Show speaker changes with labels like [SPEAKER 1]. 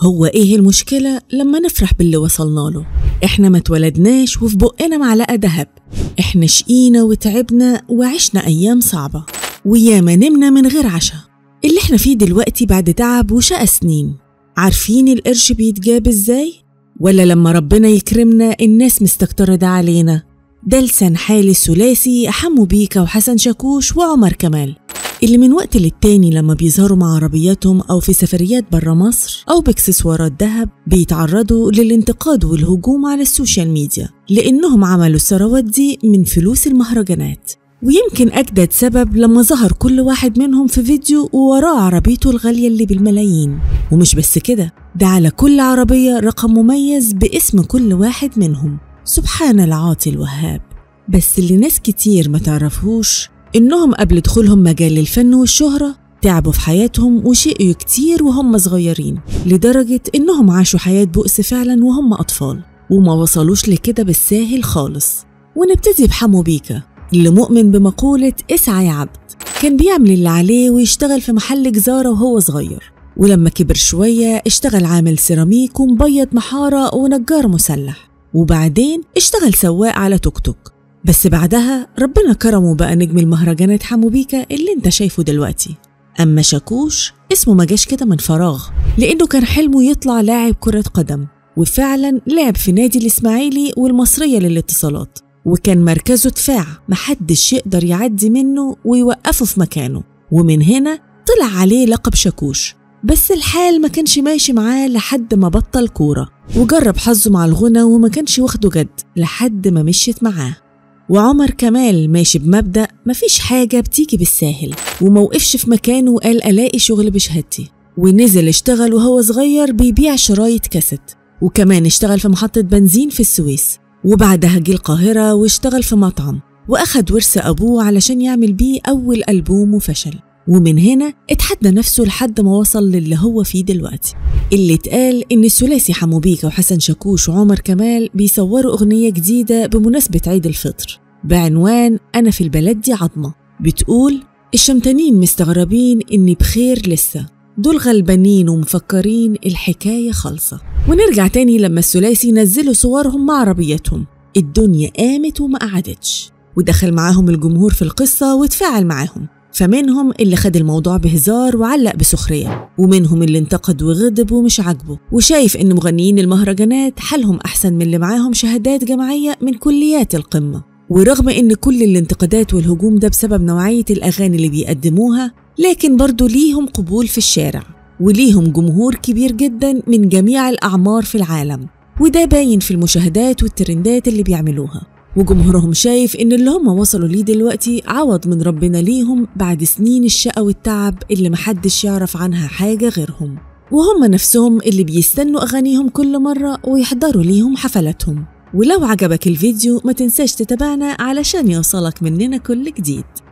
[SPEAKER 1] هو إيه المشكلة لما نفرح باللي وصلنا له إحنا ما اتولدناش وفي بقنا معلقة دهب إحنا شقينا وتعبنا وعشنا أيام صعبة وياما نمنا من غير عشاء اللي إحنا فيه دلوقتي بعد تعب وشقى سنين عارفين القرش بيتجاب إزاي؟ ولا لما ربنا يكرمنا الناس مستكترة ده علينا ده لسان حال الثلاثي حمو بيكا وحسن شاكوش وعمر كمال اللي من وقت للتاني لما بيظهروا مع عربياتهم أو في سفريات برا مصر أو باكسسوارات ذهب بيتعرضوا للانتقاد والهجوم على السوشيال ميديا لأنهم عملوا الثروات دي من فلوس المهرجانات ويمكن أجدد سبب لما ظهر كل واحد منهم في فيديو ووراه عربيته الغالية اللي بالملايين ومش بس كده ده على كل عربية رقم مميز باسم كل واحد منهم سبحان العاطي الوهاب بس اللي ناس كتير ما تعرفوش إنهم قبل دخولهم مجال الفن والشهرة تعبوا في حياتهم وشقيوا كتير وهم صغيرين لدرجة إنهم عاشوا حياة بؤس فعلا وهم أطفال وما وصلوش لكده بالساهل خالص ونبتدي بحمو بيكا اللي مؤمن بمقولة اسعى يا عبد كان بيعمل اللي عليه ويشتغل في محل جزارة وهو صغير ولما كبر شوية اشتغل عامل سيراميك ومبيض محارة ونجار مسلح وبعدين اشتغل سواق على توك توك بس بعدها ربنا كرمه بقى نجم المهرجانات حمو بيكا اللي انت شايفه دلوقتي أما شاكوش اسمه ما جاش كده من فراغ لأنه كان حلمه يطلع لاعب كرة قدم وفعلا لعب في نادي الإسماعيلي والمصرية للاتصالات وكان مركزه دفاع محدش يقدر يعدي منه ويوقفه في مكانه ومن هنا طلع عليه لقب شاكوش بس الحال ما كانش ماشي معاه لحد ما بطل كورة وجرب حظه مع الغنى وما كانش واخده جد لحد ما مشيت معاه وعمر كمال ماشي بمبدأ مفيش حاجة بتيجي بالساهل وموقفش في مكانه وقال ألاقي شغل بشهادتي ونزل اشتغل وهو صغير بيبيع شرايط كاسيت وكمان اشتغل في محطة بنزين في السويس وبعدها جه القاهرة واشتغل في مطعم وأخد ورث أبوه علشان يعمل بيه أول ألبوم وفشل ومن هنا اتحدى نفسه لحد ما وصل للي هو فيه دلوقتي اللي اتقال إن الثلاثي حمو بيكا وحسن شاكوش وعمر كمال بيصوروا أغنية جديدة بمناسبة عيد الفطر بعنوان أنا في البلد دي عظمة بتقول الشمتانين مستغربين إني بخير لسه دول غلبانين ومفكرين الحكاية خالصة ونرجع تاني لما الثلاثي نزلوا صورهم مع عربيتهم الدنيا قامت وما قعدتش ودخل معاهم الجمهور في القصة وتفاعل معاهم فمنهم اللي خد الموضوع بهزار وعلق بسخرية ومنهم اللي انتقد وغضب ومش عاجبه وشايف ان مغنيين المهرجانات حالهم احسن من اللي معاهم شهادات جامعية من كليات القمة ورغم ان كل الانتقادات والهجوم ده بسبب نوعية الاغاني اللي بيقدموها لكن برضو ليهم قبول في الشارع وليهم جمهور كبير جدا من جميع الأعمار في العالم وده باين في المشاهدات والترندات اللي بيعملوها وجمهورهم شايف إن اللي هم وصلوا ليه دلوقتي عوض من ربنا ليهم بعد سنين الشقى والتعب اللي محدش يعرف عنها حاجة غيرهم وهم نفسهم اللي بيستنوا أغانيهم كل مرة ويحضروا ليهم حفلاتهم ولو عجبك الفيديو ما تنساش تتابعنا علشان يوصلك مننا كل جديد